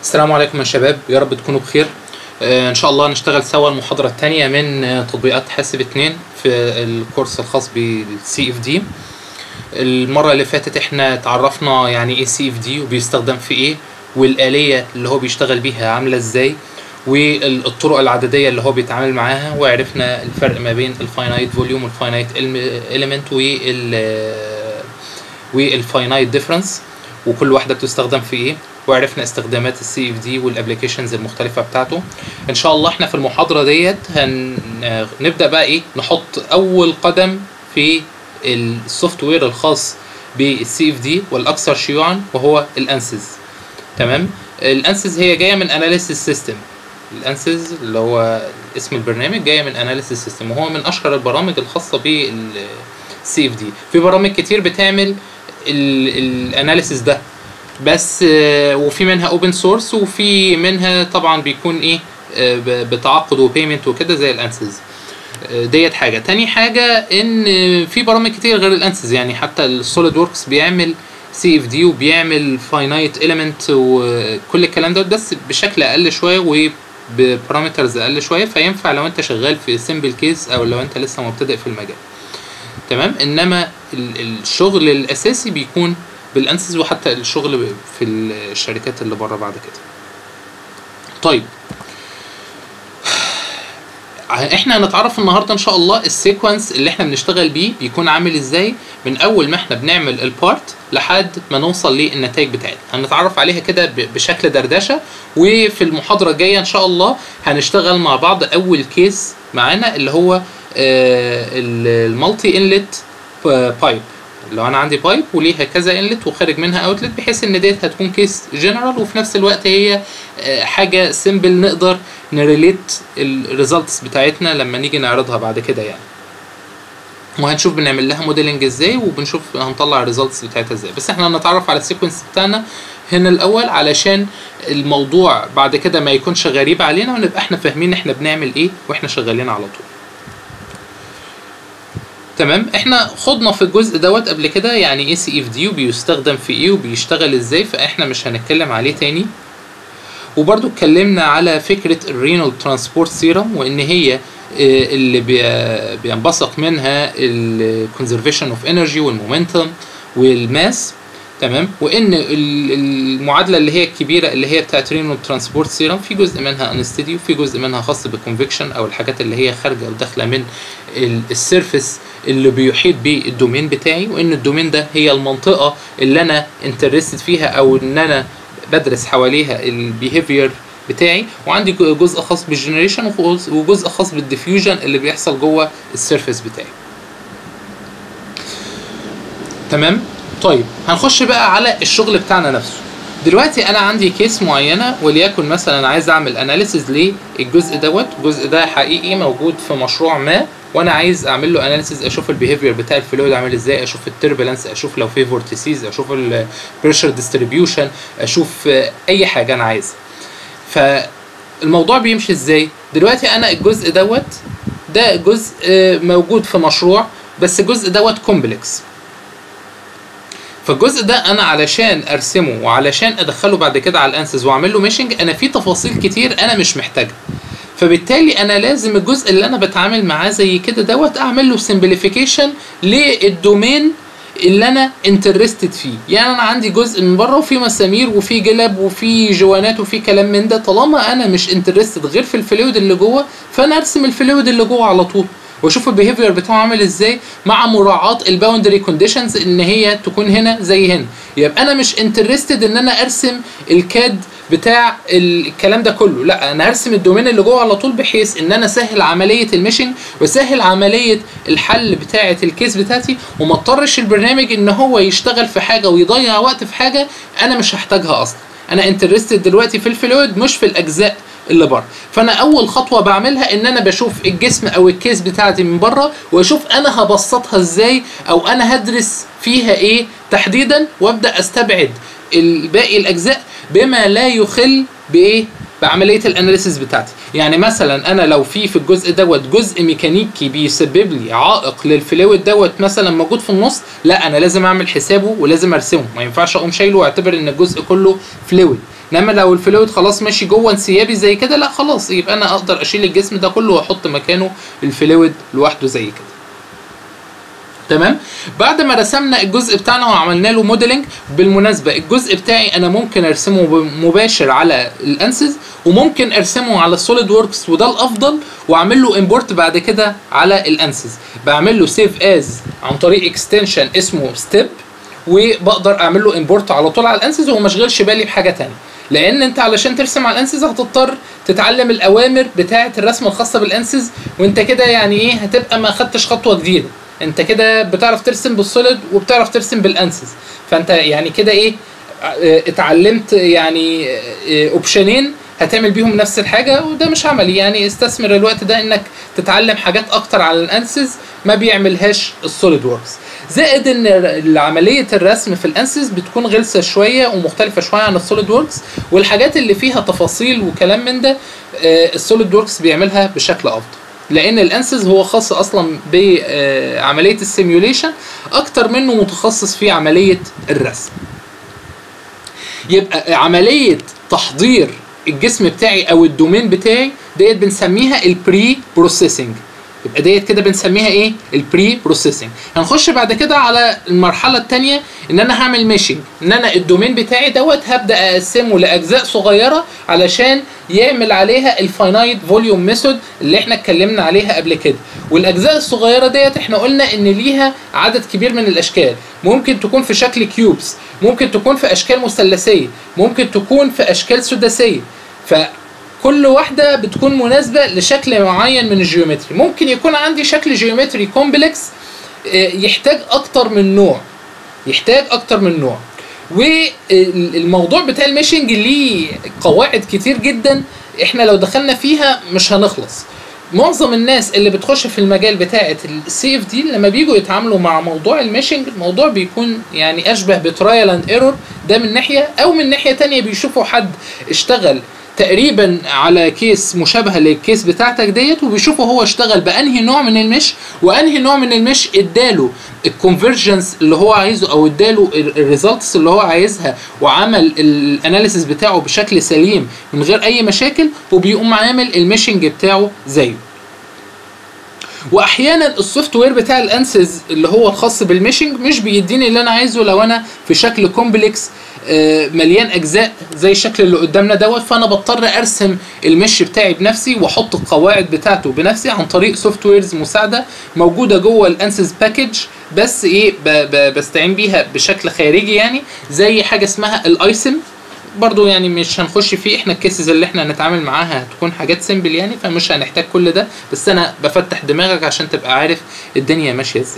السلام عليكم يا شباب يا رب تكونوا بخير آه، ان شاء الله نشتغل سوا المحاضرة الثانية من آه، تطبيقات حاسب 2 في الكورس الخاص بالسي اف دي المرة اللي فاتت احنا اتعرفنا يعني ايه سي اف دي وبيستخدم في ايه والآلية اللي هو بيشتغل بيها عاملة ازاي والطرق العددية اللي هو بيتعامل معاها وعرفنا الفرق ما بين الفاينايت فوليوم والفاينايت اليمنت وال والفاينايت ديفرنس وكل واحدة بتستخدم في ايه وعرفنا استخدامات السي اف دي والابلكيشنز المختلفه بتاعته ان شاء الله احنا في المحاضره ديت هنبدا بقى ايه نحط اول قدم في السوفت وير الخاص بالسي اف دي والاكثر شيوعا وهو الانسز تمام الانسز هي جايه من اناليسيس سيستم الانسز اللي هو اسم البرنامج جايه من اناليسيس سيستم وهو من اشهر البرامج الخاصه بالسي اف دي في برامج كتير بتعمل الاناليسيس ده بس آه، وفي منها اوبن سورس وفي منها طبعا بيكون ايه آه، ب- بتعاقد وبيمنت وكده زي الانسز آه، ديت حاجه تاني حاجه ان في برامج كتير غير الانسز يعني حتى السوليد وركس بيعمل سي اف دي وبيعمل فاينايت اليمنت وكل الكلام ده بس بشكل اقل شويه وببارامترز اقل شويه فينفع لو انت شغال في سمبل كيس او لو انت لسه مبتدئ في المجال تمام انما ال- الشغل الاساسي بيكون بالانسز وحتى الشغل في الشركات اللي بره بعد كده طيب احنا هنتعرف النهارده ان شاء الله السيكونس اللي احنا بنشتغل بيه بيكون عامل ازاي من اول ما احنا بنعمل البارت لحد ما نوصل للنتائج بتاعتنا هنتعرف عليها كده ب- بشكل دردشه وفي المحاضره الجايه ان شاء الله هنشتغل مع بعض اول كيس معانا اللي هو المالتي انلت بايب لو انا عندي بايب وليها كذا انلت وخارج منها اوتلت بحيث ان ديت هتكون كيس جنرال وفي نفس الوقت هي آه، حاجه سيمبل نقدر نريليت الريزلتس بتاعتنا لما نيجي نعرضها بعد كده يعني وهنشوف بنعمل لها موديلنج ازاي وبنشوف هنطلع الريزلتس بتاعتها ازاي بس احنا هنتعرف على السيكونس بتاعنا هنا الاول علشان الموضوع بعد كده ما يكونش غريب علينا ونبقى احنا فاهمين احنا بنعمل ايه واحنا شغالين على طول تمام احنا خضنا في الجزء دوت قبل كده يعني ايه سي اف دي وبيستخدم في ايه وبيشتغل ازاي فاحنا مش هنتكلم عليه تاني وبرضو اتكلمنا على فكرة الرينال ترانسبورت سيرم وان هي آه، اللي بي- بينبثق منها الكونزرفيشن اوف انرجي والمومنتم والماس تمام وان ال- المعادله اللي هي الكبيره اللي هي بتاعت رينال ترانسبورت سيرم في جزء منها انستدي وفي جزء منها خاص بالكونفكشن او الحاجات اللي هي خارجه وداخله من ال- السيرفيس اللي بيحيط بالدومين بتاعي وان الدومين ده هي المنطقه اللي انا انترستد فيها او ان انا بدرس حواليها البيهيفير بتاعي وعندي جزء خاص بالجنريشن وجزء خاص بالديفيوجن اللي بيحصل جوه السيرفيس بتاعي تمام طيب هنخش بقى على الشغل بتاعنا نفسه دلوقتي انا عندي كيس معينه وليكن مثلا عايز اعمل اناليسيز للجزء دوت الجزء ده حقيقي موجود في مشروع ما وانا عايز اعمل له اناليسيز اشوف البيهيفير بتاع الفلويد عامل ازاي اشوف التربلنس اشوف لو في فورتيسيز اشوف البريشر ديستريبيوشن اشوف آه، اي حاجه انا عايزها فالموضوع بيمشي ازاي دلوقتي انا الجزء دوت ده جزء آه، موجود في مشروع بس الجزء دوت كومبلكس فالجزء ده انا علشان ارسمه وعلشان ادخله بعد كده على الانسز واعمل له ميشنج انا في تفاصيل كتير انا مش محتاجها فبالتالي انا لازم الجزء اللي انا بتعامل معاه زي كده دوت اعمل له سمبليفيكيشن للدومين اللي انا انترستد فيه يعني انا عندي جزء من بره وفي مسامير وفي جلب وفي جوانات وفي كلام من ده طالما انا مش انترستد غير في الفلويد اللي جوه فانا ارسم الفلويد اللي جوه على طول واشوف البيهيفير بتاعه عامل ازاي مع مراعاه الباوندري كونديشنز ان هي تكون هنا زي هنا يبقى انا مش انترستد ان انا ارسم الكاد بتاع الكلام ده كله لا انا هرسم الدومين اللي جوه على طول بحيث ان انا اسهل عمليه الميشن واسهل عمليه الحل بتاعه الكيس بتاعتي وما اضطرش البرنامج ان هو يشتغل في حاجه ويضيع وقت في حاجه انا مش هحتاجها اصلا انا انترستد دلوقتي في الفلويد مش في الاجزاء اللي بره فانا اول خطوه بعملها ان انا بشوف الجسم او الكيس بتاعتي من بره واشوف انا هبسطها ازاي او انا هدرس فيها ايه تحديدا وابدا استبعد باقي الاجزاء بما لا يخل بايه بعمليه الاناليسيس بتاعتي يعني مثلا انا لو في في الجزء دوت جزء ميكانيكي بيسبب لي عائق للفلويد دوت مثلا موجود في النص لا انا لازم اعمل حسابه ولازم ارسمه ما ينفعش اقوم شايله واعتبر ان الجزء كله فلويد انما لو الفلويد خلاص ماشي جوه انسيابي زي كده لا خلاص يبقى انا اقدر اشيل الجسم ده كله واحط مكانه الفلويد لوحده زي كده تمام بعد ما رسمنا الجزء بتاعنا وعملنا له موديلنج بالمناسبه الجزء بتاعي انا ممكن ارسمه مباشر على الانسز وممكن ارسمه على السوليد ووركس وده الافضل واعمل له امبورت بعد كده على الانسز بعمل له سيف از عن طريق اكستنشن اسمه ستيب وبقدر اعمل له امبورت على طول على الانسز وما اشغلش بالي بحاجه تانية لان انت علشان ترسم على الانسز هتضطر تتعلم الاوامر بتاعه الرسم الخاصه بالانسز وانت كده يعني ايه هتبقى ما خدتش خطوه جديده انت كده بتعرف ترسم بالسوليد وبتعرف ترسم بالانسز فانت يعني كده ايه اه، اتعلمت يعني اه، اوبشنين هتعمل بيهم نفس الحاجه وده مش عملي يعني استثمر الوقت ده انك تتعلم حاجات اكتر على الانسز ما بيعملهاش السوليد ووركس زائد ان عمليه الرسم في الانسز بتكون غلسه شويه ومختلفه شويه عن السوليد ووركس والحاجات اللي فيها تفاصيل وكلام من ده اه، السوليد ووركس بيعملها بشكل افضل لان الانسز هو خاص اصلا بعمليه السيميوليشن اكتر منه متخصص في عمليه الرسم يبقى عمليه تحضير الجسم بتاعي او الدومين بتاعي ديت بنسميها البري بروسيسنج يبقى ديت كده بنسميها ايه البري بروسيسنج هنخش بعد كده على المرحله الثانيه ان انا هعمل ميشنج ان انا الدومين بتاعي دوت هبدا اقسمه لاجزاء صغيره علشان يعمل عليها الفاينايت فوليوم ميثود اللي احنا اتكلمنا عليها قبل كده والاجزاء الصغيره ديت احنا قلنا ان ليها عدد كبير من الاشكال ممكن تكون في شكل كيوبس ممكن تكون في اشكال مثلثيه ممكن تكون في اشكال سداسيه فكل واحده بتكون مناسبه لشكل معين من الجيومتري ممكن يكون عندي شكل جيومتري كومبلكس يحتاج اكتر من نوع يحتاج اكتر من نوع والموضوع بتاع الميشنج ليه قواعد كتير جدا احنا لو دخلنا فيها مش هنخلص معظم الناس اللي بتخش في المجال بتاعه السي اف دي لما بيجوا يتعاملوا مع موضوع الميشنج الموضوع بيكون يعني اشبه بترايل اند ايرور ده من ناحيه او من ناحيه تانية بيشوفوا حد اشتغل تقريبا على كيس مشابهه للكيس بتاعتك ديت وبيشوفوا هو اشتغل بانهي نوع من المش وانهي نوع من المش اداله الكونفرجنس اللي هو عايزه او اداله الريزلتس اللي هو عايزها وعمل الاناليسيس بتاعه بشكل سليم من غير اي مشاكل وبيقوم عامل الميشنج بتاعه زيه واحيانا السوفت وير بتاع الانسز اللي هو الخاص بالميشنج مش بيديني اللي انا عايزه لو انا في شكل كومبلكس مليان اجزاء زي الشكل اللي قدامنا دوت فانا بضطر ارسم المش بتاعي بنفسي واحط القواعد بتاعته بنفسي عن طريق سوفت ويرز مساعده موجوده جوه الانسز باكج بس ايه ب ب بستعين بيها بشكل خارجي يعني زي حاجه اسمها الايسم برضو يعني مش هنخش فيه احنا الكيسز اللي احنا هنتعامل معاها هتكون حاجات سيمبل يعني فمش هنحتاج كل ده بس انا بفتح دماغك عشان تبقى عارف الدنيا ماشيه ازاي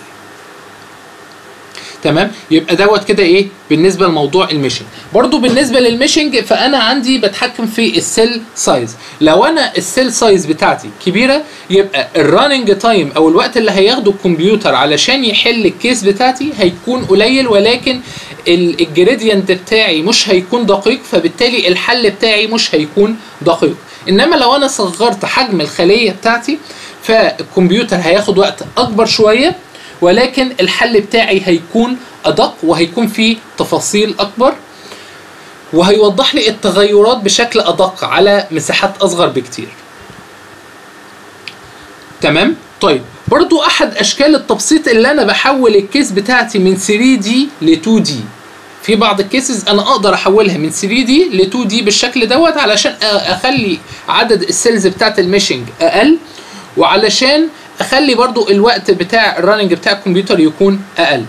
تمام يبقى دوت كده ايه بالنسبه لموضوع الميشنج برضو بالنسبه للميشنج فانا عندي بتحكم في السيل سايز لو انا السيل سايز بتاعتي كبيره يبقى الراننج تايم او الوقت اللي هياخده الكمبيوتر علشان يحل الكيس بتاعتي هيكون قليل ولكن الجريدينت بتاعي مش هيكون دقيق فبالتالي الحل بتاعي مش هيكون دقيق انما لو انا صغرت حجم الخليه بتاعتي فالكمبيوتر هياخد وقت اكبر شويه ولكن الحل بتاعي هيكون ادق وهيكون فيه تفاصيل اكبر وهيوضح لي التغيرات بشكل ادق على مساحات اصغر بكتير تمام طيب برضو احد اشكال التبسيط اللي انا بحول الكيس بتاعتي من 3 دي ل 2 دي في بعض الكيسز انا اقدر احولها من 3 دي ل 2 دي بالشكل دوت علشان اخلي عدد السيلز بتاعت الميشنج اقل وعلشان اخلي برضو الوقت بتاع الرننج بتاع الكمبيوتر يكون اقل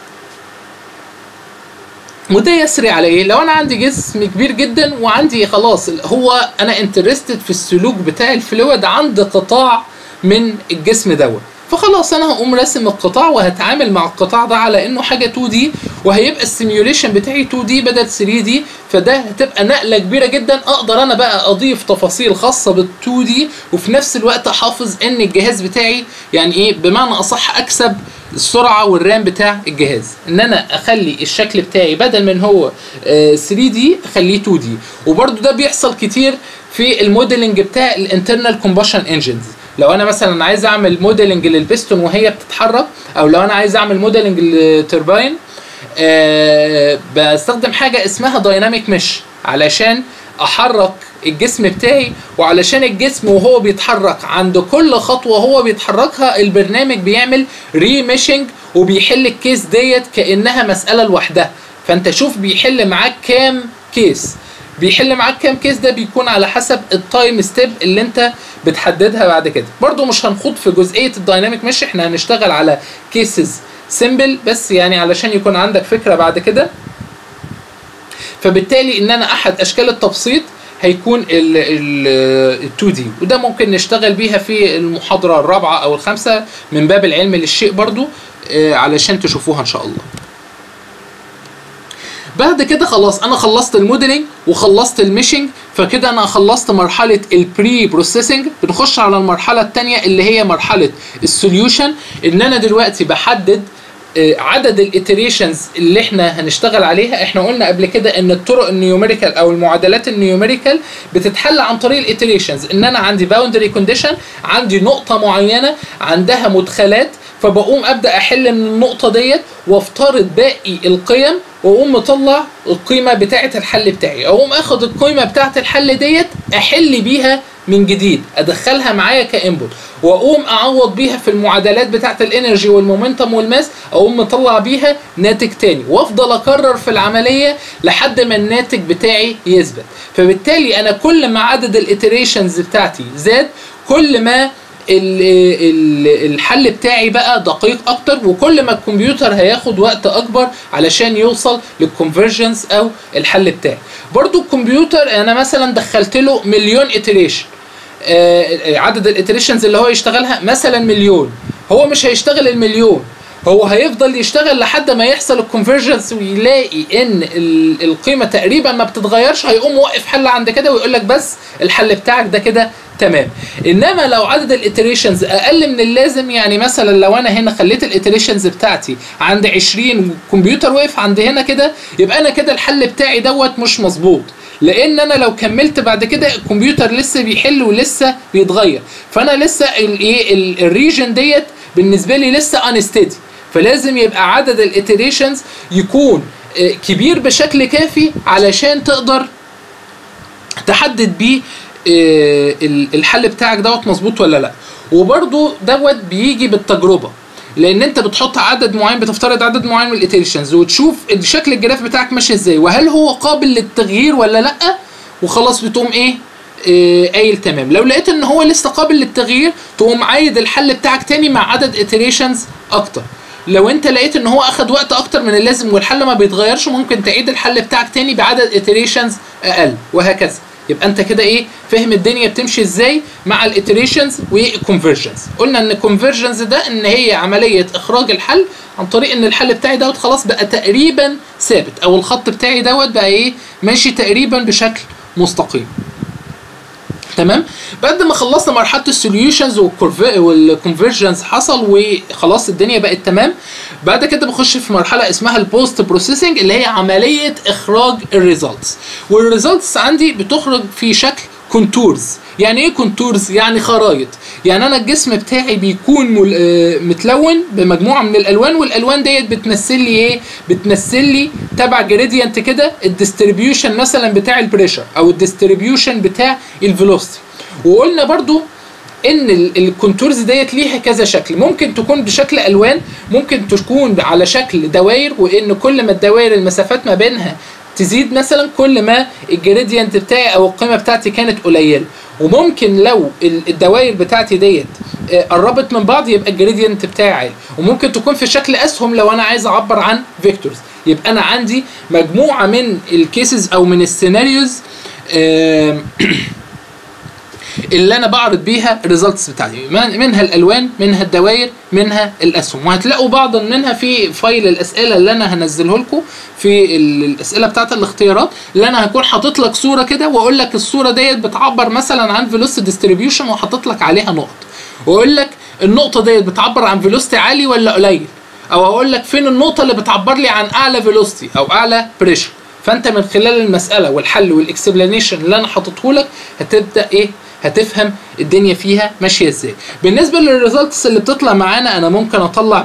وده يسري على ايه لو انا عندي جسم كبير جدا وعندي خلاص هو انا انترستد في السلوك بتاع الفلويد عند قطاع من الجسم دوت فخلاص انا هقوم راسم القطاع وهتعامل مع القطاع ده على انه حاجه 2 دي وهيبقى السيميوليشن بتاعي 2 دي بدل 3 دي فده هتبقى نقله كبيره جدا اقدر انا بقى اضيف تفاصيل خاصه بال 2 دي وفي نفس الوقت احافظ ان الجهاز بتاعي يعني ايه بمعنى اصح اكسب السرعه والرام بتاع الجهاز ان انا اخلي الشكل بتاعي بدل من هو 3 دي اخليه 2 دي وبرده ده بيحصل كتير في الموديلنج بتاع الانترنال كومبشن انجنز لو انا مثلا عايز اعمل موديلنج للبستون وهي بتتحرك او لو انا عايز اعمل موديلنج للترباين أه بستخدم حاجه اسمها دايناميك مش علشان احرك الجسم بتاعي وعلشان الجسم وهو بيتحرك عند كل خطوه هو بيتحركها البرنامج بيعمل ريميشنج وبيحل الكيس ديت كانها مساله لوحدها فانت شوف بيحل معاك كام كيس بيحل معاك كام كيس ده بيكون على حسب التايم ستيب اللي انت بتحددها بعد كده برضو مش هنخوض في جزئيه الدايناميك مش احنا هنشتغل على كيسز سيمبل بس يعني علشان يكون عندك فكره بعد كده فبالتالي ان انا احد اشكال التبسيط هيكون ال 2 دي وده ممكن نشتغل بيها في المحاضره الرابعه او الخامسه من باب العلم للشيء برضو آه، علشان تشوفوها ان شاء الله بعد كده خلاص انا خلصت الموديلنج وخلصت الميشنج فكده انا خلصت مرحله البري بروسيسنج بنخش على المرحله الثانيه اللي هي مرحله السوليوشن ان انا دلوقتي بحدد آه، عدد الاتريشنز اللي احنا هنشتغل عليها احنا قلنا قبل كده ان الطرق النيوميريكال او المعادلات النيوميريكال بتتحل عن طريق الاتريشنز ان انا عندي باوندري كونديشن عندي نقطه معينه عندها مدخلات فبقوم ابدا احل من النقطه ديت وافترض باقي القيم واقوم مطلع القيمه بتاعه الحل بتاعي اقوم اخد القيمه بتاعه الحل ديت احل بيها من جديد ادخلها معايا كانبوت واقوم اعوض بيها في المعادلات بتاعه الانرجي والمومنتم والماس اقوم مطلع بيها ناتج تاني وافضل اكرر في العمليه لحد ما الناتج بتاعي يثبت فبالتالي انا كل ما عدد الاتريشنز بتاعتي زاد كل ما ال- ال- الحل بتاعي بقى دقيق اكتر وكل ما الكمبيوتر هياخد وقت اكبر علشان يوصل للكونفرجنس او الحل بتاعي برضو الكمبيوتر انا مثلا دخلت له مليون اتريشن عدد الاتريشنز اللي هو يشتغلها مثلا مليون هو مش هيشتغل المليون هو هيفضل يشتغل لحد ما يحصل الكونفرجنس ويلاقي ان ال- القيمه تقريبا ما بتتغيرش هيقوم واقف حل عند كده ويقول لك بس الحل بتاعك ده كده تمام انما لو عدد الاتريشنز اقل من اللازم يعني مثلا لو انا هنا خليت الاتريشنز بتاعتي عند 20 والكمبيوتر وقف عند هنا كده يبقى انا كده الحل بتاعي دوت مش مظبوط لان انا لو كملت بعد كده الكمبيوتر لسه بيحل ولسه بيتغير فانا لسه الايه الريجن ديت بالنسبه لي لسه انستدي فلازم يبقى عدد الاتريشنز يكون آه، كبير بشكل كافي علشان تقدر تحدد بيه آه، ال- الحل بتاعك دوت مظبوط ولا لا وبرده دوت بيجي بالتجربه لان انت بتحط عدد معين بتفترض عدد معين من الاتريشنز وتشوف شكل الجراف بتاعك ماشي ازاي وهل هو قابل للتغيير ولا لا وخلاص بتقوم ايه آه، قايل تمام لو لقيت ان هو لسه قابل للتغيير تقوم عايد الحل بتاعك تاني مع عدد اتريشنز اكتر لو انت لقيت ان هو اخد وقت اكتر من اللازم والحل ما بيتغيرش ممكن تعيد الحل بتاعك تاني بعدد اتريشنز اقل وهكذا يبقى انت كده ايه فاهم الدنيا بتمشي ازاي مع الاتريشنز والكونفرجنز قلنا ان الكونفرجنز ده ان هي عمليه اخراج الحل عن طريق ان الحل بتاعي دوت خلاص بقى تقريبا ثابت او الخط بتاعي دوت بقى ايه ماشي تقريبا بشكل مستقيم تمام بعد ما خلصنا مرحله السوليوشنز والكونفرجنز حصل وخلاص الدنيا بقت تمام بعد كده بخش في مرحله اسمها البوست بروسيسنج اللي هي عمليه اخراج الريزلتس والريزلتس عندي بتخرج في شكل كونتورز يعني ايه كونتورز يعني خرايط يعني انا الجسم بتاعي بيكون مل... آه، متلون بمجموعه من الالوان والالوان ديت بتمثل لي ايه بتمثل لي تبع جريدينت كده الديستريبيوشن مثلا بتاع البريشر او الديستريبيوشن بتاع الفيلوسيتي وقلنا برضو ان ال- الكونتورز ديت ليها كذا شكل ممكن تكون بشكل الوان ممكن تكون على شكل دوائر وان كل ما الدوائر المسافات ما بينها تزيد مثلا كل ما الجريدينت بتاعي او القيمه بتاعتي كانت قليله وممكن لو ال- الدوائر بتاعتي ديت آه، قربت من بعض يبقى الجريدينت بتاعي عالي وممكن تكون في شكل اسهم لو انا عايز اعبر عن فيكتورز يبقى انا عندي مجموعه من الكيسز او من السيناريوز آم، اللي انا بعرض بيها الريزلتس بتاعتي من- منها الالوان منها الدوائر منها الاسهم وهتلاقوا بعضا منها في فايل الاسئله اللي انا هنزله لكم في ال- الاسئله بتاعت الاختيارات اللي انا هكون حاطط لك صوره كده واقول لك الصوره ديت بتعبر مثلا عن فيلوسيتي ديستريبيوشن وحاطط لك عليها نقط واقول لك النقطه ديت بتعبر عن فيلوسيتي عالي ولا قليل او اقول لك فين النقطه اللي بتعبر لي عن اعلى فيلوسيتي او اعلى بريشر فانت من خلال المساله والحل والاكسبلانيشن اللي انا حاططه لك هتبدا ايه هتفهم الدنيا فيها ماشيه ازاي بالنسبه للريزلتس اللي بتطلع معانا انا ممكن اطلع بريشر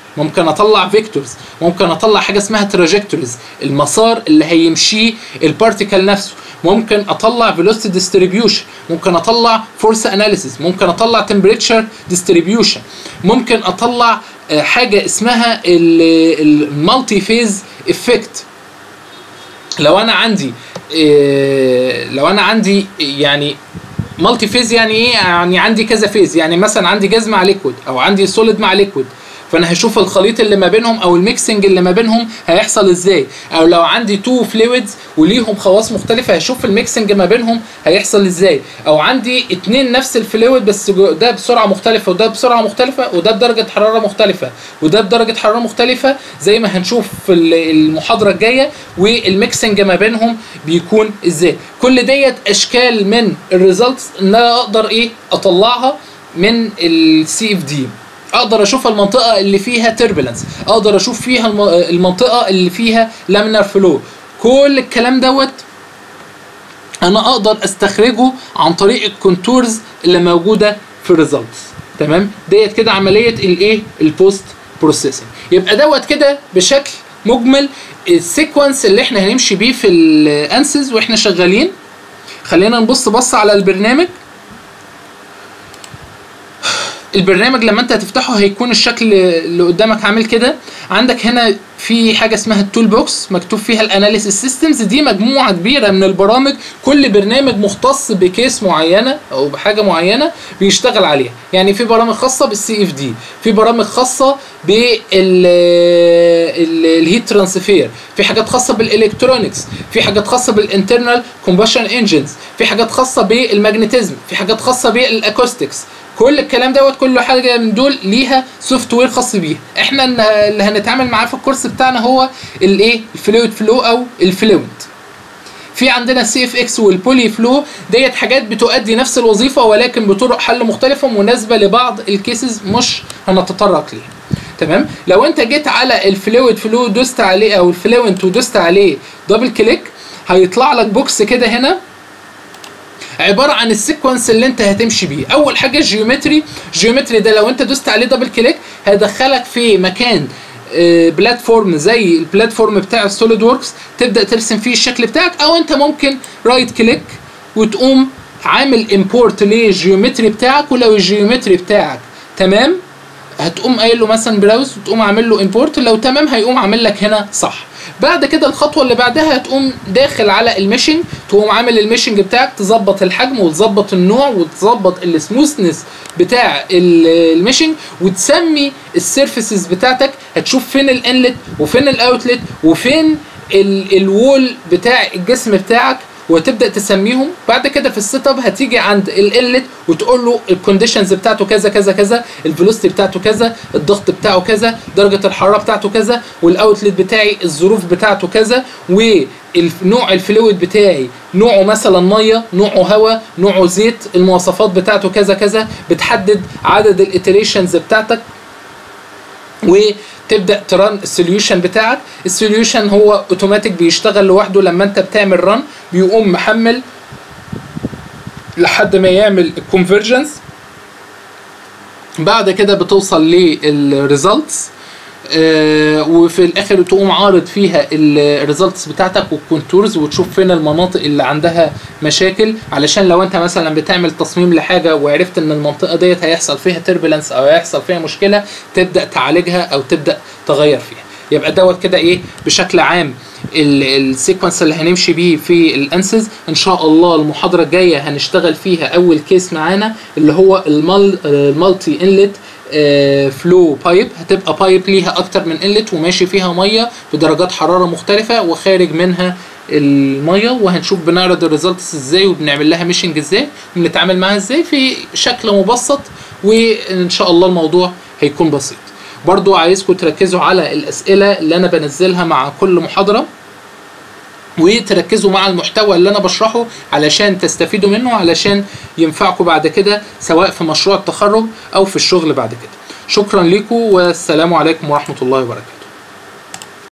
ممكن اطلع فيكتورز ممكن اطلع حاجه اسمها تراجكتوريز المسار اللي هيمشيه البارتيكل نفسه ممكن اطلع فيلوسيتي ديستريبيوشن ممكن اطلع فورس اناليسيس ممكن اطلع تمبريتشر ديستريبيوشن ممكن اطلع آه، حاجه اسمها المالتي فيز افكت لو انا عندي إيه لو انا عندي يعني مالتي فيز يعني ايه يعني عندي كذا فيز يعني مثلا عندي جاز مع ليكويد او عندي سوليد مع ليكويد فانا هشوف الخليط اللي ما بينهم او الميكسنج اللي ما بينهم هيحصل ازاي او لو عندي تو فلويدز وليهم خواص مختلفه هشوف الميكسنج ما بينهم هيحصل ازاي او عندي اتنين نفس الفلويد بس جو- ده بسرعه مختلفه وده بسرعه مختلفه وده بدرجه حراره مختلفه وده بدرجه حراره مختلفه زي ما هنشوف في ال- المحاضره الجايه والميكسنج ما بينهم بيكون ازاي كل ديت اشكال من الريزلتس ان انا اقدر ايه اطلعها من السي اف دي اقدر اشوف المنطقه اللي فيها تربلنس اقدر اشوف فيها الم- المنطقه اللي فيها لامينار فلو كل الكلام دوت انا اقدر استخرجه عن طريق الكونتورز اللي موجوده في الريزلتس تمام ديت كده عمليه الايه البوست بروسيسنج يبقى دوت كده بشكل مجمل السيكونس اللي احنا هنمشي بيه في الانسز واحنا شغالين خلينا نبص بص على البرنامج البرنامج لما انت هتفتحه هيكون الشكل اللي قدامك عامل كده عندك هنا في حاجه اسمها التول بوكس مكتوب فيها الاناليسيس سيستمز دي مجموعه كبيره من البرامج كل برنامج مختص بكيس معينه او بحاجه معينه بيشتغل عليها يعني في برامج خاصه بالسي اف دي في برامج خاصه بالهيت ترانسفير في حاجات خاصه بالالكترونكس في حاجات خاصه بالانترنال كومبشن انجنز في حاجات خاصه بالماجنتيزم في حاجات خاصه بالاكوستكس كل الكلام دوت كل حاجه من دول ليها سوفت وير خاص بيها احنا الن- اللي هنتعامل معاه في الكورس بتاعنا هو الايه الفلويد فلو او الفلويد في عندنا السي اف اكس والبولي فلو ديت حاجات بتؤدي نفس الوظيفه ولكن بطرق حل مختلفه مناسبه لبعض الكيسز مش هنتطرق ليها تمام لو انت جيت على الفلويد فلو دوست عليه او الفلوينت ودوست عليه دبل كليك هيطلع لك بوكس كده هنا عباره عن السيكونس اللي انت هتمشي بيه اول حاجه الجيومتري الجيومتري ده لو انت دوست عليه دبل كليك هيدخلك في مكان آه، بلاتفورم زي البلاتفورم بتاع السوليد ووركس تبدا ترسم فيه الشكل بتاعك او انت ممكن رايت كليك وتقوم عامل امبورت للجيومتري بتاعك ولو الجيومتري بتاعك تمام هتقوم قايل له مثلا براوز وتقوم عامل له امبورت لو تمام هيقوم عامل لك هنا صح بعد كده الخطوه اللي بعدها هتقوم داخل على الميشنج تقوم عامل الميشنج بتاعك تظبط الحجم وتظبط النوع وتظبط السموثنس بتاع ال- الميشنج وتسمي السيرفيسز بتاعتك هتشوف فين الانلت وفين الاوتلت وفين ال- الوول بتاع الجسم بتاعك وتبدا تسميهم بعد كده في السيت اب هتيجي عند الانلت وتقول له الكونديشنز بتاعته كذا كذا كذا الفيلوسيتي بتاعته كذا الضغط بتاعه كذا درجه الحراره بتاعته كذا والاوتلت بتاعي الظروف بتاعته كذا ونوع الفلويد بتاعي نوعه مثلا ميه نوعه هواء نوعه زيت المواصفات بتاعته كذا كذا بتحدد عدد الاتريشنز بتاعتك وتبدا تران السوليوشن بتاعك السوليوشن هو اوتوماتيك بيشتغل لوحده لما انت بتعمل ران بيقوم محمل لحد ما يعمل الكونفرجنس بعد كده بتوصل للريزلتس آه وفي الاخر تقوم عارض فيها الريزلتس بتاعتك والكونتورز وتشوف فين المناطق اللي عندها مشاكل علشان لو انت مثلا بتعمل تصميم لحاجه وعرفت ان المنطقه ديت هيحصل فيها تربلنس او هيحصل فيها مشكله تبدا تعالجها او تبدا تغير فيها يبقى دوت كده ايه بشكل عام السيكونس اللي هنمشي بيه في الانسز ان شاء الله المحاضره الجايه هنشتغل فيها اول كيس معانا اللي هو المال المالتي انلت فلو بايب هتبقى بايب ليها اكتر من انلت وماشي فيها ميه بدرجات حراره مختلفه وخارج منها الميه وهنشوف بنعرض الريزلتس ازاي وبنعمل لها ميشنج ازاي وبنتعامل معاها ازاي في شكل مبسط وان شاء الله الموضوع هيكون بسيط برضو عايزكم تركزوا على الاسئله اللي انا بنزلها مع كل محاضره وتركزوا مع المحتوى اللي انا بشرحه علشان تستفيدوا منه علشان ينفعكم بعد كده سواء في مشروع التخرج او في الشغل بعد كده شكرا لكم والسلام عليكم ورحمه الله وبركاته